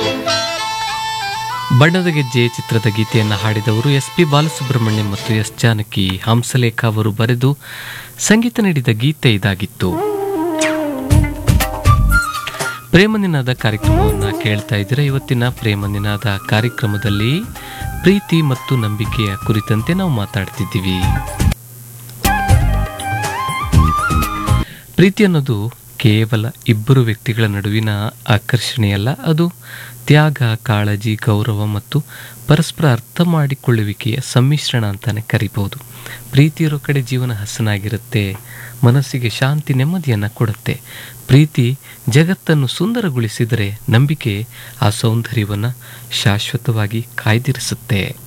ಬಣ್ಣದ ಗೆಜ್ಜೆ ಚಿತ್ರದ ಗೀತೆಯನ್ನು ಹಾಡಿದವರು ಎಸ್ ಪಿ ಬಾಲಸುಬ್ರಹ್ಮಣ್ಯಂ ಮತ್ತು ಎಸ್ ಜಾನಕಿ ಹಂಸಲೇಖ ಅವರು ಬರೆದು ಸಂಗೀತ ನೀಡಿದ ಗೀತೆ ಇದಾಗಿತ್ತು ಪ್ರೇಮನಿನಾದ ಕಾರ್ಯಕ್ರಮವನ್ನು ಕೇಳ್ತಾ ಇದ್ದೀರಾ ಇವತ್ತಿನ ಪ್ರೇಮನಿನಾದ ಕಾರ್ಯಕ್ರಮದಲ್ಲಿ ಪ್ರೀತಿ ಮತ್ತು ನಂಬಿಕೆಯ ಕುರಿತಂತೆ ನಾವು ಮಾತಾಡ್ತಿದ್ದೀವಿ ಪ್ರೀತಿ ಅನ್ನೋದು ಕೇವಲ ಇಬ್ಬರು ವ್ಯಕ್ತಿಗಳ ನಡುವಿನ ಆಕರ್ಷಣೆಯಲ್ಲ ಅದು ತ್ಯಾಗ ಕಾಳಜಿ ಗೌರವ ಮತ್ತು ಪರಸ್ಪರ ಅರ್ಥ ಮಾಡಿಕೊಳ್ಳುವಿಕೆಯ ಸಮ್ಮಿಶ್ರಣ ಅಂತಾನೆ ಕರಿಬಹುದು ಪ್ರೀತಿ ಇರೋ ಕಡೆ ಜೀವನ ಹಸನಾಗಿರುತ್ತೆ ಮನಸ್ಸಿಗೆ ಶಾಂತಿ ನೆಮ್ಮದಿಯನ್ನು ಕೊಡುತ್ತೆ ಪ್ರೀತಿ ಜಗತ್ತನ್ನು ಸುಂದರಗೊಳಿಸಿದರೆ ನಂಬಿಕೆ ಆ ಸೌಂದರ್ಯವನ್ನು ಶಾಶ್ವತವಾಗಿ ಕಾಯ್ದಿರಿಸುತ್ತೆ